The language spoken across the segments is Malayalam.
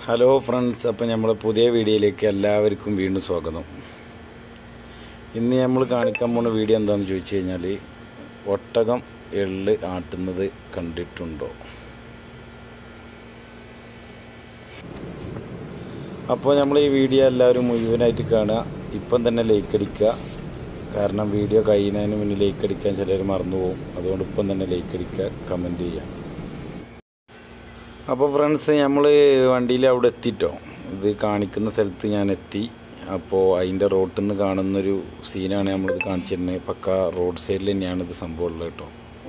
ഹലോ ഫ്രണ്ട്സ് അപ്പോൾ നമ്മളെ പുതിയ വീഡിയോയിലേക്ക് എല്ലാവർക്കും വീണ്ടും സ്വാഗതം ഇന്ന് നമ്മൾ കാണിക്കാൻ പോണ വീഡിയോ എന്താണെന്ന് ചോദിച്ചു കഴിഞ്ഞാൽ ഒട്ടകം എള്ള് ആട്ടുന്നത് കണ്ടിട്ടുണ്ടോ അപ്പോൾ നമ്മൾ ഈ വീഡിയോ എല്ലാവരും മുഴുവനായിട്ട് കാണുക ഇപ്പം തന്നെ ലൈക്ക് അടിക്കുക കാരണം വീഡിയോ കഴിയുന്നതിന് മുന്നേ ലൈക്ക് അടിക്കാൻ ചിലർ മറന്നു പോകും അതുകൊണ്ട് ഇപ്പം തന്നെ ലൈക്ക് അടിക്കുക കമൻറ്റ് ചെയ്യുക അപ്പോൾ ഫ്രണ്ട്സ് നമ്മൾ വണ്ടിയിൽ അവിടെ എത്തിയിട്ടോ ഇത് കാണിക്കുന്ന സ്ഥലത്ത് ഞാൻ എത്തി അപ്പോൾ അതിൻ്റെ റോട്ടിൽ നിന്ന് കാണുന്നൊരു സീനാണ് നമ്മളിത് കാണിച്ചിരുന്നത് പക്ക റോഡ് സൈഡിൽ തന്നെയാണ് ഇത് സംഭവം ഉള്ളത് കേട്ടോ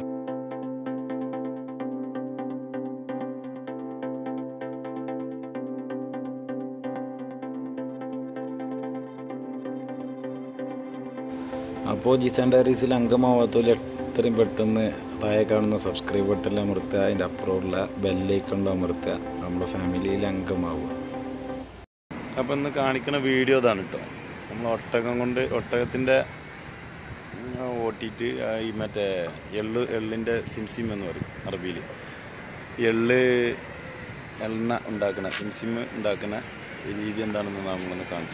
അപ്പോൾ ജിസാൻ ഡയറീസിൽ അംഗമാവാത്തതിൽ എത്രയും പെട്ടെന്ന് താഴെ കാണുന്ന സബ്സ്ക്രൈബ് ബട്ടണിൽ അമർത്തുക അതിൻ്റെ അപ്പുറമുള്ള ബെല്ലൈക്കണിൽ അമർത്തുക നമ്മുടെ ഫാമിലിയിൽ അംഗമാവുക അപ്പോൾ ഇന്ന് കാണിക്കുന്ന വീഡിയോ ഇതാണ് കേട്ടോ നമ്മൾ ഒട്ടകം കൊണ്ട് ഒട്ടകത്തിൻ്റെ ഓട്ടിയിട്ട് ആ ഈ മറ്റേ എള്ള് എള്ളിൻ്റെ സിംസിം എന്ന് പറയും അറബിയിൽ എള്ള് എണ്ണ ഉണ്ടാക്കണ സിംസിം ഉണ്ടാക്കുന്ന രീതി എന്താണെന്ന് നമ്മളൊന്ന് കാണിച്ചു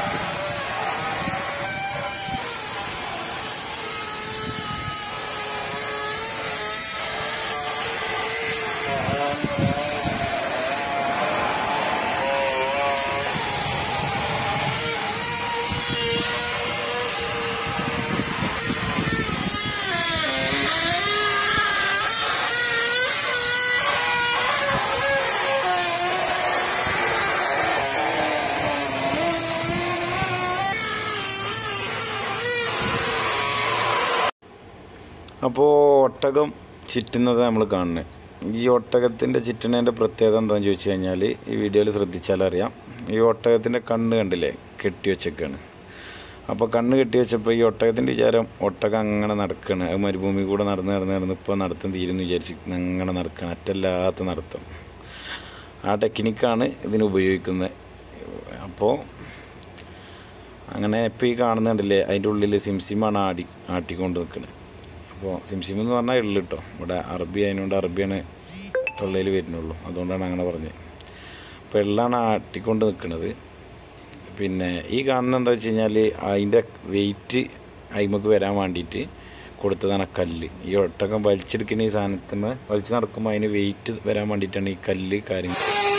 അപ്പോൾ ഒട്ടകം ചുറ്റുന്നത് നമ്മൾ കാണുന്നത് ഈ ഒട്ടകത്തിൻ്റെ ചുറ്റുന്നതിൻ്റെ പ്രത്യേകത എന്താണെന്ന് ചോദിച്ചു കഴിഞ്ഞാൽ ഈ വീഡിയോയിൽ ശ്രദ്ധിച്ചാൽ അറിയാം ഈ ഒട്ടകത്തിൻ്റെ കണ്ണ് കണ്ടില്ലേ കെട്ടി വെച്ചേക്കാണ് അപ്പോൾ കണ്ണ് കെട്ടി വെച്ചപ്പോൾ ഈ ഒട്ടകത്തിൻ്റെ വിചാരം ഒട്ടകം അങ്ങനെ നടക്കുകയാണ് അത് മരുഭൂമി കൂടെ നടന്ന് നടന്ന് നടന്ന് ഇപ്പോൾ നടത്തം തീരുന്നു വിചാരിച്ച് അങ്ങനെ നടക്കുകയാണ് അറ്റല്ലാത്ത നടത്തം ആ ടെക്നിക്കാണ് ഇതിന് ഉപയോഗിക്കുന്നത് അപ്പോൾ അങ്ങനെ ഇപ്പോൾ ഈ കാണുന്നുണ്ടല്ലേ അതിൻ്റെ ഉള്ളിൽ സിംസിമാണ് ആടി ആട്ടിക്കൊണ്ട് നിൽക്കുന്നത് അപ്പോൾ സിംസിം എന്ന് പറഞ്ഞാൽ എള്ളു കേട്ടോ ഇവിടെ അറബി അതിനോണ്ട് അറബിയാണ് തൊള്ളയിൽ വരുന്നുള്ളൂ അതുകൊണ്ടാണ് അങ്ങനെ പറഞ്ഞത് അപ്പോൾ എള്ളാണ് ആട്ടിക്കൊണ്ട് നിൽക്കുന്നത് പിന്നെ ഈ കാണുന്നത് എന്താ വെച്ച് കഴിഞ്ഞാൽ അതിൻ്റെ വെയിറ്റ് അയിമക്ക് വരാൻ വേണ്ടിയിട്ട് കൊടുത്തതാണ് കല്ല് ഈ ഒട്ടകം വലിച്ചെടുക്കുന്ന ഈ സാധനത്തിന് വലിച്ച് നടക്കുമ്പോൾ അതിന് വെയിറ്റ് വരാൻ വേണ്ടിയിട്ടാണ് ഈ കല്ല് കാര്യങ്ങൾ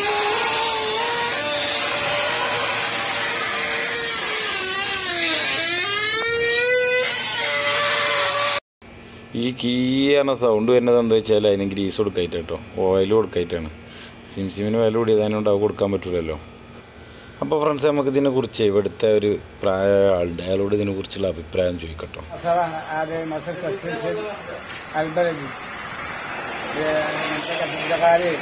ഈ കീയാണ് സൗണ്ട് വരുന്നത് എന്താ വെച്ചാൽ അതിന് ഗ്രീസ് കൊടുക്കായിട്ട് കേട്ടോ ഓയിൽ കൊടുക്കായിട്ടാണ് സിംസിമിന് വില കൂടിയതിനോണ്ട് അത് കൊടുക്കാൻ പറ്റില്ലല്ലോ അപ്പോൾ ഫ്രണ്ട്സ് നമുക്ക് ഇതിനെക്കുറിച്ച് ഇവിടുത്തെ ഒരു പ്രായ ആളുടെ അയാളോട് ഇതിനെക്കുറിച്ചുള്ള അഭിപ്രായം ചോദിക്കട്ടോ صراحة هذه مسكت السلسل البلدي بمنطقة الزغاريد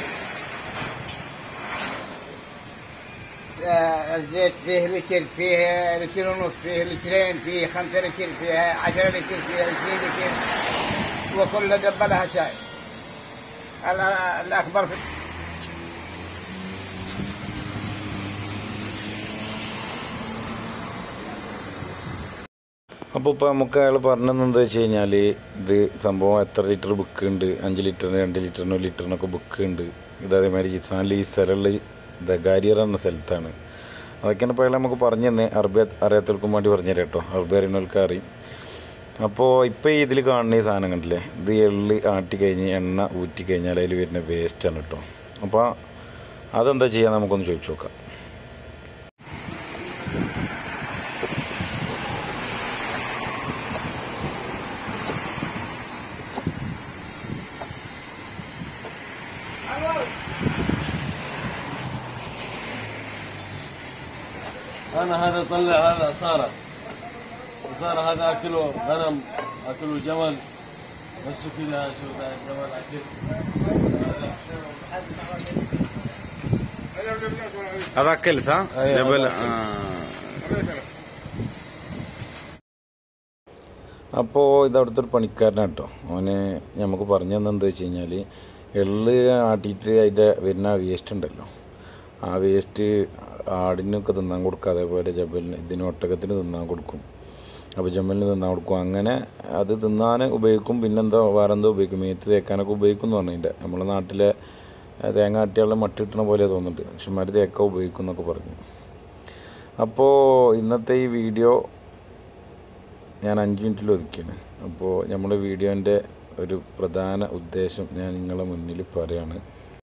آه، الزيت فيه لتر فيه لتر ونص فيه لترين فيه خمسة لتر فيه عشرة لتر فيه عشرين لتر وكل دبة لها شاي ال- الأكبر في അപ്പോൾ ഇപ്പോൾ നമുക്ക് അയാൾ പറഞ്ഞത് എന്താ വെച്ച് കഴിഞ്ഞാൽ ഇത് സംഭവം എത്ര ലിറ്റർ ബുക്ക് ഉണ്ട് അഞ്ച് ലിറ്ററിന് രണ്ട് ലിറ്ററിന് ഒരു ലിറ്ററിനൊക്കെ ബുക്ക് ഉണ്ട് ഇത് അതേമാതിരി ജിസാനിൽ ഈ സ്ഥലമുള്ള ദഗാരിയർ എന്ന സ്ഥലത്താണ് അതൊക്കെയാണ് ഇപ്പോൾ അയാൾ നമുക്ക് പറഞ്ഞു തന്നെ അറബി അറിയാത്തവർക്കും വേണ്ടി പറഞ്ഞു തരാം കേട്ടോ അറബി അറിയുന്നവർക്ക് അറിയും അപ്പോൾ ഇപ്പോൾ ഈ ഇതിൽ കാണുന്ന ഈ സാധനം കണ്ടില്ലേ ഇത് എള്ളി ആട്ടി കഴിഞ്ഞ് എണ്ണ ഊറ്റി കഴിഞ്ഞാൽ അതിൽ വരുന്ന വേസ്റ്റാണ് കേട്ടോ അപ്പോൾ അതെന്താ ചെയ്യാൻ നമുക്കൊന്ന് ചോദിച്ചു നോക്കാം انا هذا طلع هذا صارة صار هذا اكله غنم اكله جمل نفسه كذا شوف هذا الجمل اكل അതാക്കൽ സാ അയ്യോ, ജബൽ അതാക്കൽ. അപ്പോൾ ഇത് അവിടുത്തെ ഒരു പണിക്കാരനാണ് കേട്ടോ അവന് നമുക്ക് പറഞ്ഞു തന്നെ എന്താ വെച്ച് കഴിഞ്ഞാൽ എള്ള് ആട്ടിയിട്ട് അതിൻ്റെ വരുന്ന വേസ്റ്റ് ഉണ്ടല്ലോ ആ വേസ്റ്റ് ആടിനൊക്കെ തിന്നാൻ കൊടുക്കുക അതേപോലെ ജബലിന് ഇതിന് ഒട്ടകത്തിന് തിന്നാൻ കൊടുക്കും അപ്പോൾ ജമ്മലിന് തിന്നാൻ കൊടുക്കും അങ്ങനെ അത് തിന്നാൻ ഉപയോഗിക്കും പിന്നെന്തോ വേറെ എന്തോ ഉപയോഗിക്കും മേത്ത് തേക്കാനൊക്കെ ഉപയോഗിക്കും എന്ന് പറഞ്ഞു നമ്മളെ നാട്ടിലെ ആ തേങ്ങ ആട്ടിയാളെ മട്ട് കിട്ടണ പോലെ തോന്നുന്നുണ്ട് മനുഷ്യന്മാർ തേക്ക ഉപയോഗിക്കും എന്നൊക്കെ പറഞ്ഞു അപ്പോൾ ഇന്നത്തെ ഈ വീഡിയോ ഞാൻ അഞ്ച് മിനിറ്റിൽ ഒതുക്കിയാണ് അപ്പോൾ നമ്മുടെ വീഡിയോൻ്റെ ഒരു പ്രധാന ഉദ്ദേശം ഞാൻ നിങ്ങളെ മുന്നിൽ പറയാണ്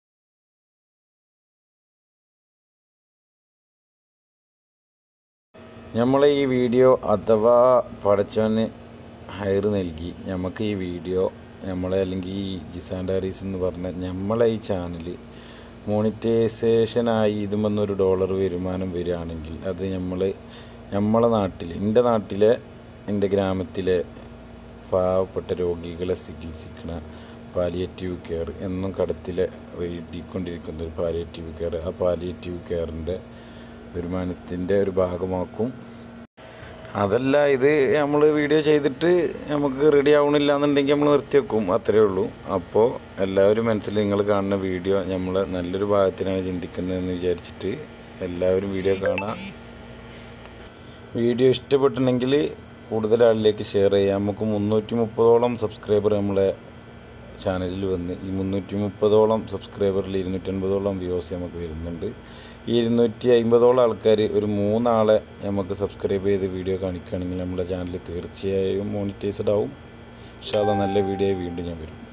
നമ്മളെ ഈ വീഡിയോ അഥവാ പടച്ചോന് ഹയർ നൽകി നമുക്ക് ഈ വീഡിയോ നമ്മളെ അല്ലെങ്കിൽ ഈ ജിസാൻ ഡാരീസ് എന്ന് പറഞ്ഞ നമ്മളെ ഈ ചാനൽ മോണിറ്റൈസേഷനായി ഇതുമെന്നൊരു ഡോളർ വരുമാനം വരികയാണെങ്കിൽ അത് നമ്മൾ നമ്മളെ നാട്ടിൽ എൻ്റെ നാട്ടിലെ എൻ്റെ ഗ്രാമത്തിലെ പാവപ്പെട്ട രോഗികളെ ചികിത്സിക്കുന്ന പാലിയേറ്റീവ് കെയർ എന്നും കടത്തിലെ എഴുതിക്കൊണ്ടിരിക്കുന്ന ഒരു പാലിയേറ്റീവ് കെയർ ആ പാലിയേറ്റീവ് കെയറിൻ്റെ വരുമാനത്തിൻ്റെ ഒരു ഭാഗമാക്കും അതല്ല ഇത് നമ്മൾ വീഡിയോ ചെയ്തിട്ട് നമുക്ക് റെഡി ആവണില്ല എന്നുണ്ടെങ്കിൽ നമ്മൾ നിർത്തിവെക്കും അത്രയേ ഉള്ളൂ അപ്പോൾ എല്ലാവരും മനസ്സിൽ നിങ്ങൾ കാണുന്ന വീഡിയോ നമ്മൾ നല്ലൊരു ഭാഗത്തിനാണ് ചിന്തിക്കുന്നതെന്ന് വിചാരിച്ചിട്ട് എല്ലാവരും വീഡിയോ കാണാം വീഡിയോ ഇഷ്ടപ്പെട്ടിട്ടുണ്ടെങ്കിൽ കൂടുതൽ ആളിലേക്ക് ഷെയർ ചെയ്യാം നമുക്ക് മുന്നൂറ്റി മുപ്പതോളം സബ്സ്ക്രൈബർ നമ്മളെ ചാനലിൽ വന്ന് ഈ മുന്നൂറ്റി മുപ്പതോളം സബ്സ്ക്രൈബറിൽ ഇരുന്നൂറ്റൻപതോളം വ്യൂസ് നമുക്ക് വരുന്നുണ്ട് ഈ ഇരുന്നൂറ്റി അമ്പതോളം ആൾക്കാർ ഒരു മൂന്നാളെ നമുക്ക് സബ്സ്ക്രൈബ് ചെയ്ത് വീഡിയോ കാണിക്കുകയാണെങ്കിൽ നമ്മുടെ ചാനൽ തീർച്ചയായും മോണിറ്റൈസ്ഡ് ആവും പക്ഷേ നല്ല വീഡിയോ വീണ്ടും ഞാൻ വരും